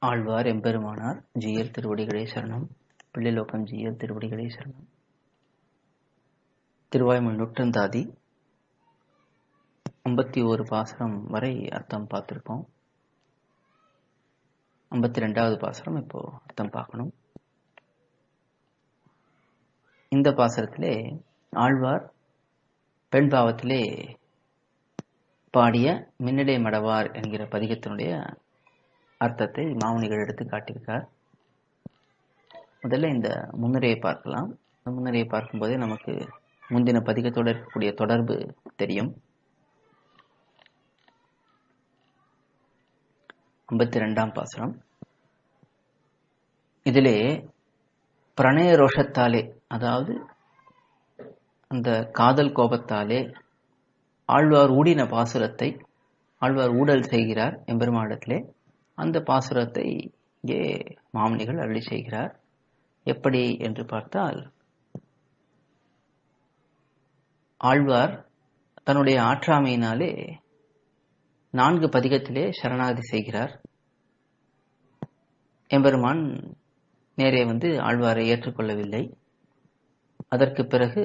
ஆழ்வார் எம்பெருமானார் ஜீயர் திருவடிகளே சரணம் பிள்ளைலோகம் ஜீயர் திருவடிகளே சரணம் திருவாய்மொழி நுற்றந்தாதி ஐம்பத்தி ஒரு பாசனம் வரை அர்த்தம் பார்த்துருக்கோம் ஐம்பத்தி ரெண்டாவது பாசனம் இப்போ அர்த்தம் பார்க்கணும் இந்த பாசனத்திலே ஆழ்வார் பெண் பாவத்திலே பாடிய மின்னடை மடவார் என்கிற பதிகத்தினுடைய அர்த்தத்தை மாமுனிகள் எடுத்து காட்டியிருக்கார் முதல்ல இந்த முன்னுரையை பார்க்கலாம் இந்த முன்னுரையை பார்க்கும்போதே நமக்கு முந்தின பதிகத்தோடு இருக்கக்கூடிய தொடர்பு தெரியும் ஐம்பத்தி ரெண்டாம் பாசுரம் இதிலே பிரணய ரோஷத்தாலே அதாவது அந்த காதல் கோபத்தாலே ஆழ்வார் ஊடின பாசுரத்தை ஆழ்வார் ஊடல் செய்கிறார் எம்பெருமானிடத்திலே அந்த பாசுரத்தை இங்கே மாமனிகள் அருளி செய்கிறார் எப்படி என்று பார்த்தால் ஆழ்வார் தன்னுடைய ஆற்றாமையினாலே நான்கு பதிகத்திலே சரணாகதி செய்கிறார் எம்பெருமான் நேரே வந்து ஆழ்வாரை ஏற்றுக்கொள்ளவில்லை அதற்கு பிறகு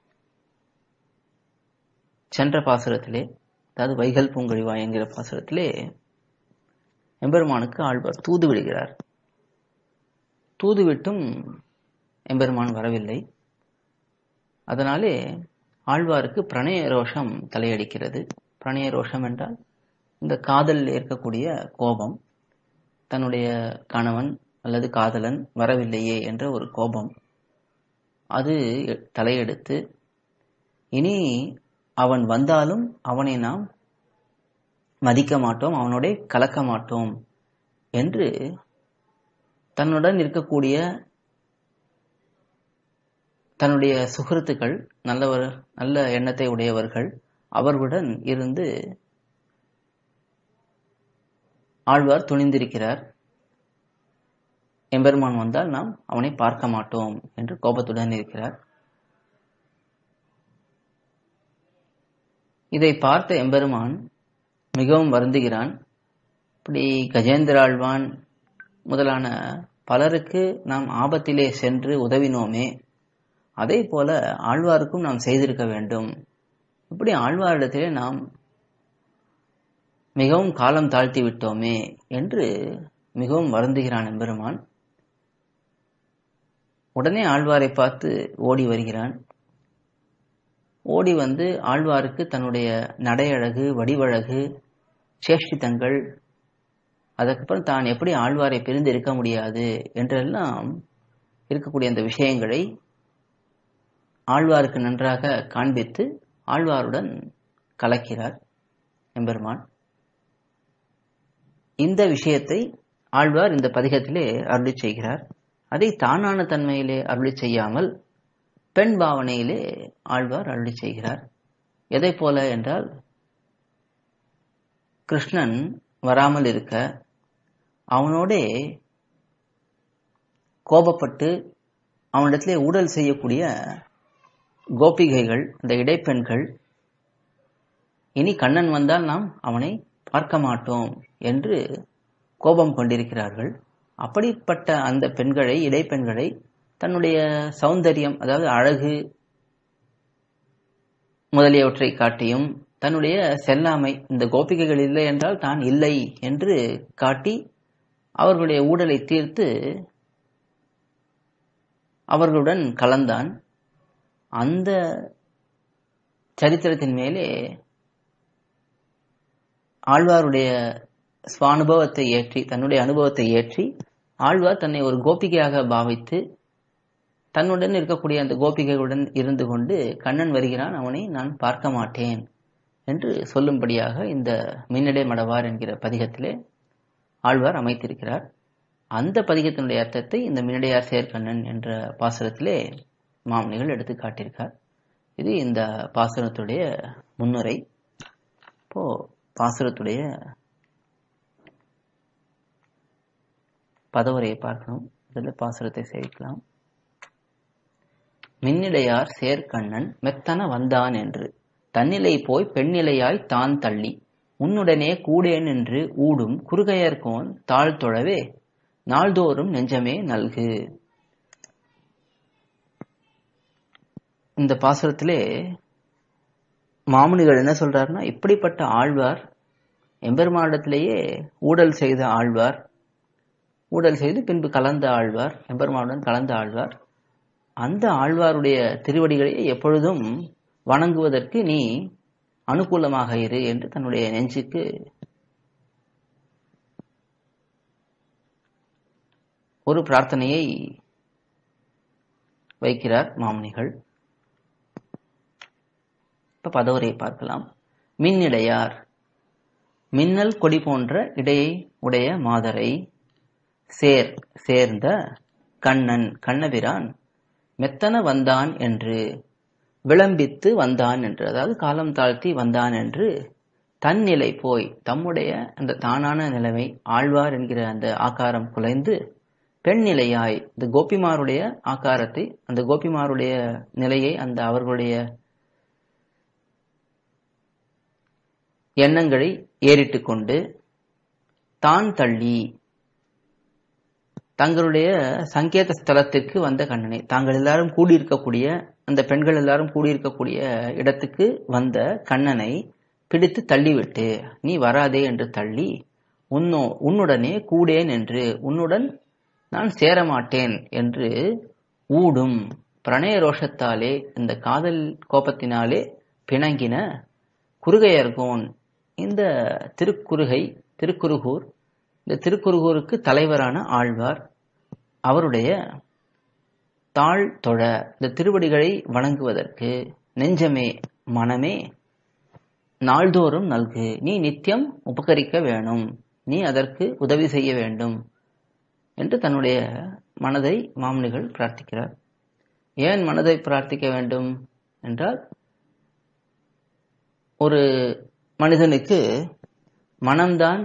சென்ற பாசுரத்திலே அதாவது வைகல் பூங்கழிவா என்கிற பாசுரத்திலே எம்பெருமானுக்கு ஆழ்வார் தூது விடுகிறார் தூது விட்டும் எம்பெருமான் வரவில்லை அதனாலே ஆழ்வாருக்கு பிரணய ரோஷம் தலையடிக்கிறது பிரணய ரோஷம் என்றால் இந்த காதலில் இருக்கக்கூடிய கோபம் தன்னுடைய கணவன் அல்லது காதலன் வரவில்லையே என்ற ஒரு கோபம் அது தலையெடுத்து இனி அவன் வந்தாலும் அவனை நாம் மதிக்க மாட்டோம் அவனோட கலக்க மாட்டோம் என்று தன்னுடன் இருக்கக்கூடிய தன்னுடைய சுகൃத்துக்கள் நல்லவர் நல்ல எண்ணத்தை உடையவர்கள் அவர்களுடன் இருந்து ஆழ்வார் துணிந்திருக்கிறார் எம்பெருமான் வந்தால் நாம் அவனை பார்க்க மாட்டோம் என்று கோபத்துடன் இருக்கிறார் இதை பார்த்த எம்பெருமான் மிகவும் வருந்துகிறான் இப்படி கஜேந்திராழ்வான் முதலான பலருக்கு நாம் ஆபத்திலே சென்று உதவினோமே அதே போல ஆழ்வாருக்கும் நாம் செய்திருக்க வேண்டும் இப்படி ஆழ்வாரிடத்திலே நாம் மிகவும் காலம் தாழ்த்தி விட்டோமே என்று மிகவும் வருந்துகிறான் எம்பெருமான் உடனே ஆழ்வாரை பார்த்து ஓடி வருகிறான் ஓடி வந்து ஆழ்வாருக்கு தன்னுடைய நடையழகு வடிவழகு சேஷ்டித்தங்கள் அதுக்கப்புறம் தான் எப்படி ஆழ்வாரை பிரிந்து இருக்க முடியாது என்றெல்லாம் இருக்கக்கூடிய அந்த விஷயங்களை ஆழ்வாருக்கு நன்றாக காண்பித்து ஆழ்வாருடன் கலக்கிறார் எம்பெருமான் இந்த விஷயத்தை ஆழ்வார் இந்த பதிகத்திலே அருளி செய்கிறார் அதை தானான தன்மையிலே அருளி செய்யாமல் பெண் பாவனையிலே ஆழ்வார் அருளி செய்கிறார் எதை போல என்றால் கிருஷ்ணன் வராமல் இருக்க அவனோடே கோபப்பட்டு அவனிடத்திலே ஊழல் செய்யக்கூடிய கோபிகைகள் அந்த இடைப்பெண்கள் இனி கண்ணன் வந்தால் நாம் அவனை பார்க்க மாட்டோம் என்று கோபம் கொண்டிருக்கிறார்கள் அப்படிப்பட்ட அந்த பெண்களை இடைப்பெண்களை தன்னுடைய சௌந்தரியம் அதாவது அழகு முதலியவற்றை காட்டியும் தன்னுடைய செல்லாமை இந்த கோபிகைகள் இல்லை என்றால் தான் இல்லை என்று காட்டி அவர்களுடைய ஊடலை தீர்த்து அவர்களுடன் கலந்தான் அந்த சரித்திரத்தின் மேலே ஆழ்வாருடைய சுவானுபவத்தை ஏற்றி தன்னுடைய அனுபவத்தை ஏற்றி ஆழ்வார் தன்னை ஒரு கோபிகையாக பாவித்து தன்னுடன் இருக்கக்கூடிய அந்த கோபிகைகளுடன் இருந்து கொண்டு கண்ணன் வருகிறான் அவனை நான் பார்க்க மாட்டேன் என்று சொல்லும்படியாக இந்த மின்னடை மடவார் என்கிற பதிகத்திலே ஆழ்வார் அமைத்திருக்கிறார் அந்த பதிகத்தினுடைய அர்த்தத்தை இந்த மின்னடையார் சேர்க்கண்ணன் என்ற பாசுரத்திலே மாமனிகள் எடுத்து காட்டியிருக்கார் இது இந்த பாசுரத்துடைய முன்னுரை இப்போ பாசுரத்துடைய பதவுரையை பார்க்கணும் இதில் பாசுரத்தை சேவிக்கலாம் மின்னிடையார் சேர்க்கண்ணன் மெத்தன வந்தான் என்று தன்னிலை போய் பெண்ணிலையாய் தான் தள்ளி உன்னுடனே கூடேன் என்று ஊடும் குறுகையர்கோன் தாழ் தொழவே நாள்தோறும் நெஞ்சமே நல்கு இந்த பாசுரத்திலே மாமுனிகள் என்ன சொல்றாருன்னா இப்படிப்பட்ட ஆழ்வார் எம்பெருமானிடத்திலேயே ஊழல் செய்த ஆழ்வார் ஊழல் செய்து பின்பு கலந்த ஆழ்வார் எம்பெருமானுடன் கலந்த ஆழ்வார் அந்த ஆழ்வாருடைய திருவடிகளை எப்பொழுதும் வணங்குவதற்கு நீ அனுகூலமாக இரு என்று தன்னுடைய நெஞ்சுக்கு ஒரு பிரார்த்தனையை வைக்கிறார் மாமுனிகள் இப்ப பதவரை பார்க்கலாம் மின்னிடையார் மின்னல் கொடி போன்ற இடையை உடைய மாதரை சேர் சேர்ந்த கண்ணன் கண்ணபிரான் மெத்தன வந்தான் என்று விளம்பித்து வந்தான் என்று அதாவது காலம் தாழ்த்தி வந்தான் என்று தன் நிலை போய் தம்முடைய அந்த தானான நிலைமை ஆழ்வார் என்கிற அந்த ஆக்காரம் குலைந்து பெண் நிலையாய் இந்த கோபிமாருடைய ஆக்காரத்தை அந்த கோபிமாருடைய நிலையை அந்த அவர்களுடைய எண்ணங்களை ஏறிட்டு கொண்டு தான் தள்ளி தங்களுடைய சங்கேத ஸ்தலத்திற்கு வந்த கண்ணனை தாங்கள் எல்லாரும் கூடியிருக்கக்கூடிய அந்த பெண்கள் எல்லாரும் கூடியிருக்கக்கூடிய இடத்துக்கு வந்த கண்ணனை பிடித்து தள்ளிவிட்டு நீ வராதே என்று தள்ளி உன்னோ உன்னுடனே கூடேன் என்று உன்னுடன் நான் சேரமாட்டேன் என்று ஊடும் பிரணய ரோஷத்தாலே இந்த காதல் கோபத்தினாலே பிணங்கின குறுகையர்கோன் இந்த திருக்குறுகை திருக்குறுகூர் இந்த திருக்குறுகூருக்கு தலைவரான ஆழ்வார் அவருடைய தாழ் தொழ இந்த திருவடிகளை வணங்குவதற்கு நெஞ்சமே மனமே நாள்தோறும் நல்கு நீ நித்தியம் உபகரிக்க வேணும் நீ அதற்கு உதவி செய்ய வேண்டும் என்று தன்னுடைய மனதை மாமுனிகள் பிரார்த்திக்கிறார் ஏன் மனதை பிரார்த்திக்க வேண்டும் என்றால் ஒரு மனிதனுக்கு மனம்தான்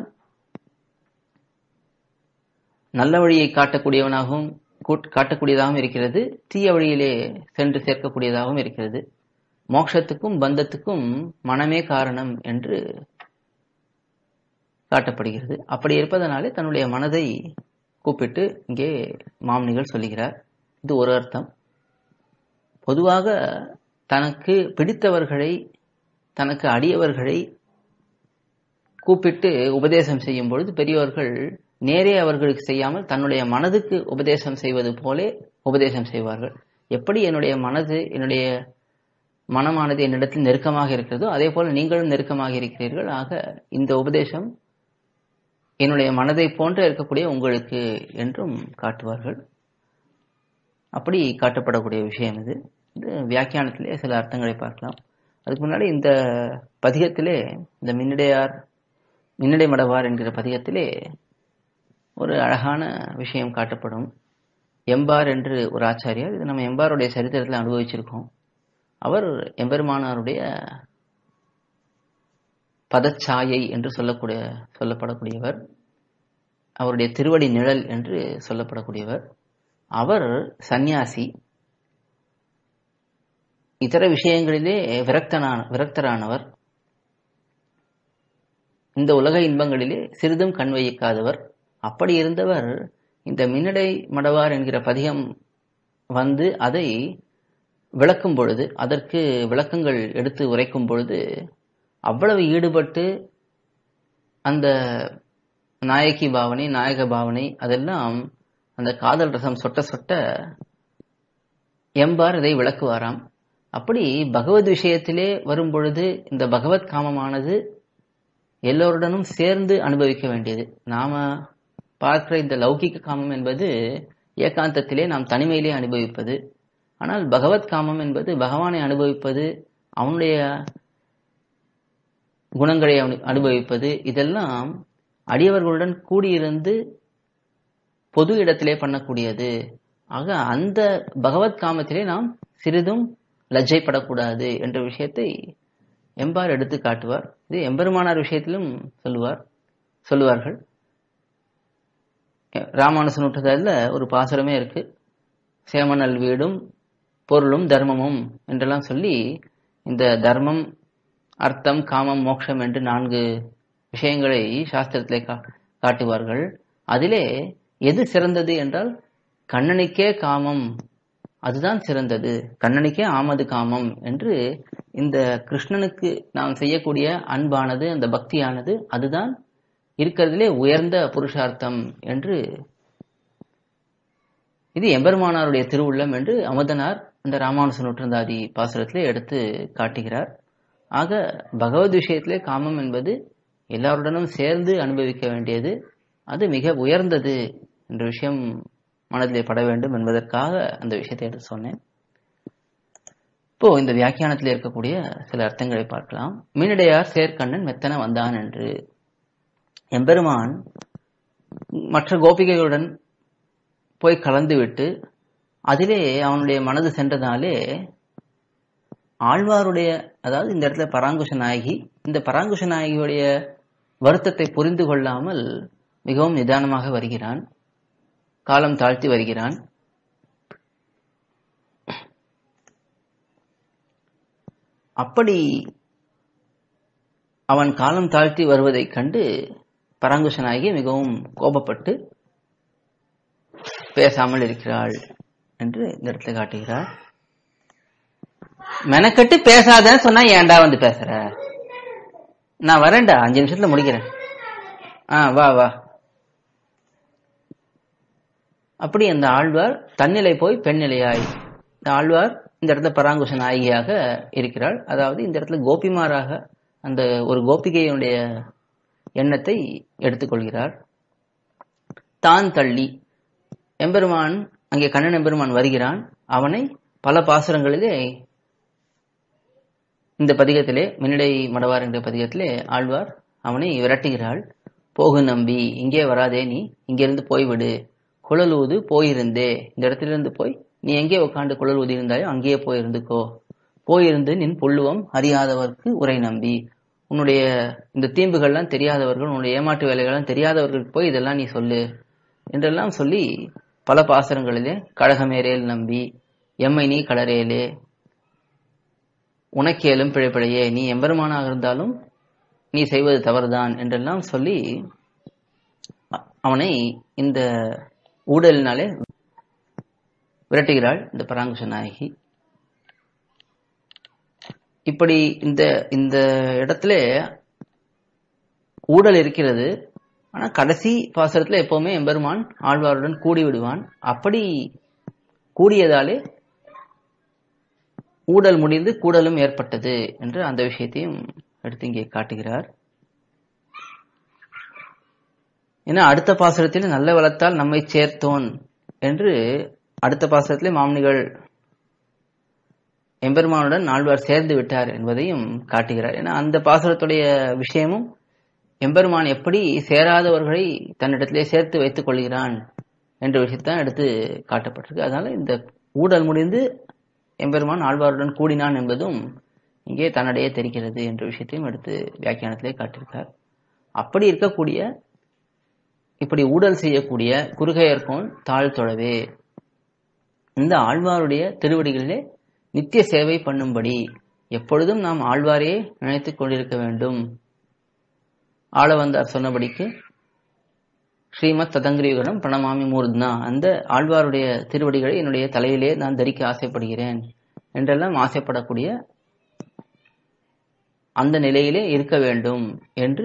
நல்ல வழியை காட்டக்கூடியவனாகவும் காட்டக்கூடியதாகவும் இருக்கிறது தீய வழியிலே சென்று சேர்க்கக்கூடியதாகவும் இருக்கிறது மோட்சத்துக்கும் பந்தத்துக்கும் மனமே காரணம் என்று காட்டப்படுகிறது அப்படி இருப்பதனாலே தன்னுடைய மனதை கூப்பிட்டு இங்கே மாமனிகள் சொல்லுகிறார் இது ஒரு அர்த்தம் பொதுவாக தனக்கு பிடித்தவர்களை தனக்கு அடியவர்களை கூப்பிட்டு உபதேசம் செய்யும் பொழுது பெரியவர்கள் நேரே அவர்களுக்கு செய்யாமல் தன்னுடைய மனதுக்கு உபதேசம் செய்வது போலே உபதேசம் செய்வார்கள் எப்படி என்னுடைய மனது என்னுடைய மனமானது என்னிடத்தில் நெருக்கமாக இருக்கிறதோ அதே போல நீங்களும் நெருக்கமாக இருக்கிறீர்கள் ஆக இந்த உபதேசம் என்னுடைய மனதை போன்று இருக்கக்கூடிய உங்களுக்கு என்றும் காட்டுவார்கள் அப்படி காட்டப்படக்கூடிய விஷயம் இது இது வியாக்கியானத்திலே சில அர்த்தங்களை பார்க்கலாம் அதுக்கு முன்னாடி இந்த பதிகத்திலே இந்த மின்னடையார் மின்னடை மடவார் என்கிற பதிகத்திலே ஒரு அழகான விஷயம் காட்டப்படும் எம்பார் என்று ஒரு ஆச்சாரியார் இது நம்ம எம்பாருடைய சரித்திரத்தில் அனுபவிச்சிருக்கோம் அவர் எம்பெருமானாருடைய பதச்சாயை என்று சொல்லக்கூடிய சொல்லப்படக்கூடியவர் அவருடைய திருவடி நிழல் என்று சொல்லப்படக்கூடியவர் அவர் சந்நியாசி இதர விஷயங்களிலே விரக்தனான விரக்தரானவர் இந்த உலக இன்பங்களிலே சிறிதும் கண் வைக்காதவர் அப்படி இருந்தவர் இந்த மின்னடை மடவார் என்கிற பதிகம் வந்து அதை விளக்கும் பொழுது அதற்கு விளக்கங்கள் எடுத்து உரைக்கும் பொழுது அவ்வளவு ஈடுபட்டு அந்த நாயகி பாவனை நாயக பாவனை அதெல்லாம் அந்த காதல் ரசம் சொட்ட சொட்ட எம்பார் இதை விளக்குவாராம் அப்படி பகவத் விஷயத்திலே வரும் பொழுது இந்த பகவத் காமமானது எல்லோருடனும் சேர்ந்து அனுபவிக்க வேண்டியது நாம பார்க்கிற இந்த லௌகிக காமம் என்பது ஏகாந்தத்திலே நாம் தனிமையிலே அனுபவிப்பது ஆனால் பகவத் காமம் என்பது பகவானை அனுபவிப்பது அவனுடைய குணங்களை அனுபவிப்பது இதெல்லாம் அடியவர்களுடன் கூடியிருந்து பொது இடத்திலே பண்ணக்கூடியது ஆக அந்த பகவத் காமத்திலே நாம் சிறிதும் லஜ்ஜைப்படக்கூடாது என்ற விஷயத்தை எம்பார் எடுத்து காட்டுவார் இது எம்பெருமானார் விஷயத்திலும் சொல்லுவார் சொல்லுவார்கள் ராமானுசன் விட்டதில் ஒரு பாசுரமே இருக்கு சேமனல் வீடும் பொருளும் தர்மமும் என்றெல்லாம் சொல்லி இந்த தர்மம் அர்த்தம் காமம் மோட்சம் என்று நான்கு விஷயங்களை சாஸ்திரத்திலே காட்டுவார்கள் அதிலே எது சிறந்தது என்றால் கண்ணனுக்கே காமம் அதுதான் சிறந்தது கண்ணனுக்கே ஆமது காமம் என்று இந்த கிருஷ்ணனுக்கு நாம் செய்யக்கூடிய அன்பானது அந்த பக்தியானது அதுதான் இருக்கிறதுலே உயர்ந்த புருஷார்த்தம் என்று இது எம்பெருமானாருடைய திருவுள்ளம் என்று அமுதனார் இந்த ராமானுச நூற்றந்தாதி பாசுரத்திலே எடுத்து காட்டுகிறார் ஆக பகவத் விஷயத்திலே காமம் என்பது எல்லாருடனும் சேர்ந்து அனுபவிக்க வேண்டியது அது மிக உயர்ந்தது என்ற விஷயம் மனதிலே பட வேண்டும் என்பதற்காக அந்த விஷயத்தை எடுத்து சொன்னேன் இப்போ இந்த வியாக்கியானத்தில் இருக்கக்கூடிய சில அர்த்தங்களை பார்க்கலாம் மீனடையார் சேர்க்கண்ணன் மெத்தன வந்தான் என்று எம்பெருமான் மற்ற கோபிகைகளுடன் போய் கலந்துவிட்டு அதிலே அவனுடைய மனது சென்றதாலே ஆழ்வாருடைய அதாவது இந்த இடத்துல பராங்குஷ நாயகி இந்த பராங்குஷ நாயகியுடைய வருத்தத்தை புரிந்து கொள்ளாமல் மிகவும் நிதானமாக வருகிறான் காலம் தாழ்த்தி வருகிறான் அப்படி அவன் காலம் தாழ்த்தி வருவதைக் கண்டு பராங்குஷ நாயகி மிகவும் கோபப்பட்டு பேசாமல் இருக்கிறாள் என்று இந்த இடத்துல காட்டுகிறார் மெனக்கட்டு பேசாதன்னு சொன்னா ஏன்டா வந்து பேசுற நான் வரேன்டா அஞ்சு நிமிஷத்துல முடிக்கிறேன் ஆ வா வா அப்படி அந்த ஆழ்வார் தன்னிலை போய் பெண்ணிலையாய் இந்த ஆழ்வார் இந்த இடத்துல பராங்குஷ நாயகியாக இருக்கிறாள் அதாவது இந்த இடத்துல கோபிமாராக அந்த ஒரு கோபிகையினுடைய எண்ணத்தை எடுத்துக்கொள்கிறார் தான் தள்ளி எம்பெருமான் அங்கே கண்ணன் எம்பெருமான் வருகிறான் அவனை பல பாசுரங்களிலே இந்த பதிகத்திலே மின்னடை மடவார் என்ற பதிகத்திலே ஆழ்வார் அவனை விரட்டுகிறாள் போகு நம்பி இங்கே வராதே நீ இங்கிருந்து போய்விடு குழலூது போயிருந்தே இந்த இடத்திலிருந்து போய் நீ எங்கே உட்காந்து குழல் ஊதி இருந்தாயோ அங்கேயே போயிருந்துக்கோ போயிருந்து நின் புல்லுவம் அறியாதவர்க்கு உரை நம்பி உன்னுடைய இந்த தீம்புகள்லாம் தெரியாதவர்கள் உன்னுடைய ஏமாற்று வேலைகள்லாம் தெரியாதவர்களுக்கு போய் இதெல்லாம் நீ சொல்லு என்றெல்லாம் சொல்லி பல பாசரங்களிலே கழகமேரேல் நம்பி எம்மை நீ கடரேலே உனக்கேலும் பிழைப்பிழையே நீ எம்பெருமானாக இருந்தாலும் நீ செய்வது தவறுதான் என்றெல்லாம் சொல்லி அவனை இந்த ஊழலினாலே விரட்டுகிறாள் இந்த பராங்குஷ நாயகி இப்படி இந்த இந்த இடத்துல ஊழல் இருக்கிறது ஆனா கடைசி பாசரத்துல எப்பவுமே எம்பெருமான் ஆழ்வாருடன் கூடி விடுவான் அப்படி கூடியதாலே ஊடல் முடிந்து கூடலும் ஏற்பட்டது என்று அந்த விஷயத்தையும் எடுத்து இங்கே காட்டுகிறார் ஏன்னா அடுத்த பாசுரத்தில் நல்ல வளத்தால் நம்மை சேர்த்தோன் என்று அடுத்த பாசுரத்திலே மாமனிகள் எம்பெருமானுடன் ஆழ்வார் சேர்ந்து விட்டார் என்பதையும் காட்டுகிறார் ஏன்னா அந்த பாசுரத்துடைய விஷயமும் எம்பெருமான் எப்படி சேராதவர்களை தன்னிடத்திலே சேர்த்து வைத்துக் கொள்கிறான் என்ற விஷயத்தான் எடுத்து காட்டப்பட்டிருக்கு அதனால இந்த ஊடல் முடிந்து எம்பெருமான் ஆழ்வாருடன் கூடினான் என்பதும் இங்கே தன்னிடையே தெரிகிறது என்ற விஷயத்தையும் எடுத்து வியாக்கியானத்திலே காட்டியிருக்கார் அப்படி இருக்கக்கூடிய இப்படி ஊடல் செய்யக்கூடிய குறுகையர்கோன் தாழ் தொழவே இந்த ஆழ்வாருடைய திருவடிகளிலே நித்திய சேவை பண்ணும்படி எப்பொழுதும் நாம் ஆழ்வாரையே நினைத்துக் கொண்டிருக்க வேண்டும் ஆளவந்தார் சொன்னபடிக்கு ஸ்ரீமத் ததங்கிரியுகனம் பிரணமாமி மூர்த்னா அந்த ஆழ்வாருடைய திருவடிகளை என்னுடைய தலையிலே நான் தரிக்க ஆசைப்படுகிறேன் என்றெல்லாம் ஆசைப்படக்கூடிய அந்த நிலையிலே இருக்க வேண்டும் என்று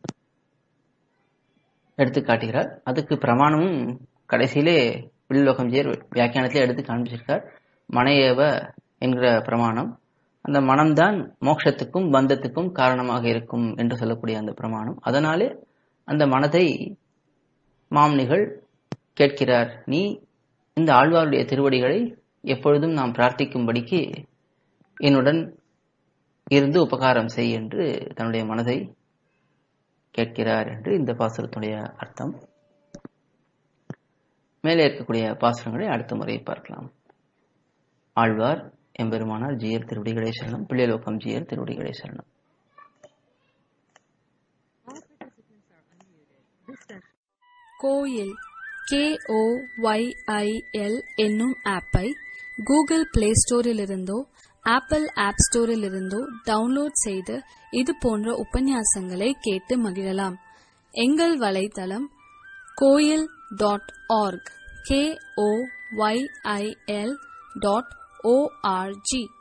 எடுத்து காட்டுகிறார் அதுக்கு பிரமாணமும் கடைசியிலே வில்லுலோகம் ஜேர் வியாக்கியானத்திலே எடுத்து காண்பிச்சிருக்கார் மனையேவ என்கிற பிரமாணம் அந்த மனம்தான் மோட்சத்துக்கும் பந்தத்துக்கும் காரணமாக இருக்கும் என்று சொல்லக்கூடிய அந்த பிரமாணம் அதனாலே அந்த மனதை மாம்னிகள் கேட்கிறார் நீ இந்த ஆழ்வாருடைய திருவடிகளை எப்பொழுதும் நாம் பிரார்த்திக்கும்படிக்கு என்னுடன் இருந்து உபகாரம் செய் என்று தன்னுடைய மனதை கேட்கிறார் என்று இந்த பாசுரத்துடைய அர்த்தம் மேலே இருக்கக்கூடிய பாசுரங்களை அடுத்த முறை பார்க்கலாம் ஆழ்வார் எம்பெருமானார் ஜியர் திருவடிகளே சரணம் பிள்ளைலோகம் ஜியர் திருவடிகளே சரணம் Koyil K O Y I L என்னும் ஆப்பை கூகுள் பிளே ஸ்டோரிலிருந்தோ ஆப்பிள் ஆப் ஸ்டோரிலிருந்தோ டவுன்லோட் செய்து இது போன்ற உபன்யாசங்களை கேட்டு மகிழலாம் எங்கள் வலைத்தளம் Koyil dot org K O Y I L dot O R G